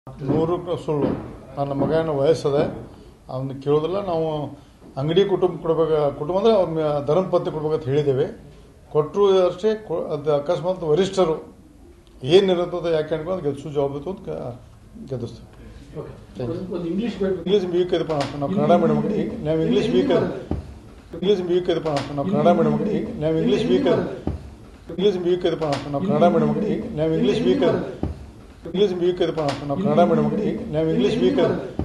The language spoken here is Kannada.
ನೂರು ಸುಳ್ಳು ನನ್ನ ಮಗನ ವಯಸ್ಸದೆ ಅವನ್ನ ಕೇಳೋದಿಲ್ಲ ನಾವು ಅಂಗಡಿ ಕುಟುಂಬ ಕೊಡ್ಬೇಕು ಕುಟುಂಬ ಅಂದರೆ ಅವ್ನ ಧರ್ಮಪತ್ನಿ ಕೊಡ್ಬೇಕಂತ ಹೇಳಿದ್ದೇವೆ ಕೊಟ್ಟರು ಅಷ್ಟೇ ಕೊ- ಅದು ಅಕಸ್ಮಾತ್ ವರಿಷ್ಠರು ಏನಿರುತ್ತದ ಯಾಕೆ ಅನ್ಕೊಂಡು ಗೆಲ್ಸು ಜವಾಬ್ದಾರಿ ಅಂತ ಕ- ಗೆಲ್ಲಿಸ್ತೀವಿ ಒಂದು ಇಂಗ್ಲಿಷ್ ಬೇಕು ಇಂಗ್ಲೀಷ್ ವೀಕ್ ಇದಪ್ಪ ನಾವು ಕನ್ನಡ ಮೀಡಿಯಂ ಮಕ್ಕಳಿಗೆ ನಾವು ಇಂಗ್ಲೀಷ್ ವೀಕ್ ಇಂಗ್ಲೀಷ್ ವೀಕ್ ಇದಪ್ಪ ನಾವು ಕನ್ನಡ ಮೀಡಿಯಂ ಮಕ್ಕಳಿಗೆ ನಾವು ಇಂಗ್ಲೀಷ್ ವೀಕ್ ಇಂಗ್ಲೀಷ್ ವೀಕ್ ಇದಪ್ಪ ನಾವು ಕನ್ನಡ ಮೀಡಿಯಂ ಮಕ್ಕಳಿಗೆ ನಾವು ಇಂಗ್ಲೀಷ್ ವೀಕ್ ಇಂಗ್ಲೀಷ್ ವೀಕ್ ಇದಪ್ಪ ನಾವು ಕನ್ನಡ ಮೀಡಿಯಂ ಮಕ್ಕಳಿಗೆ ನಾವು ಇಂಗ್ಲೀಷ್ ವೀಕ್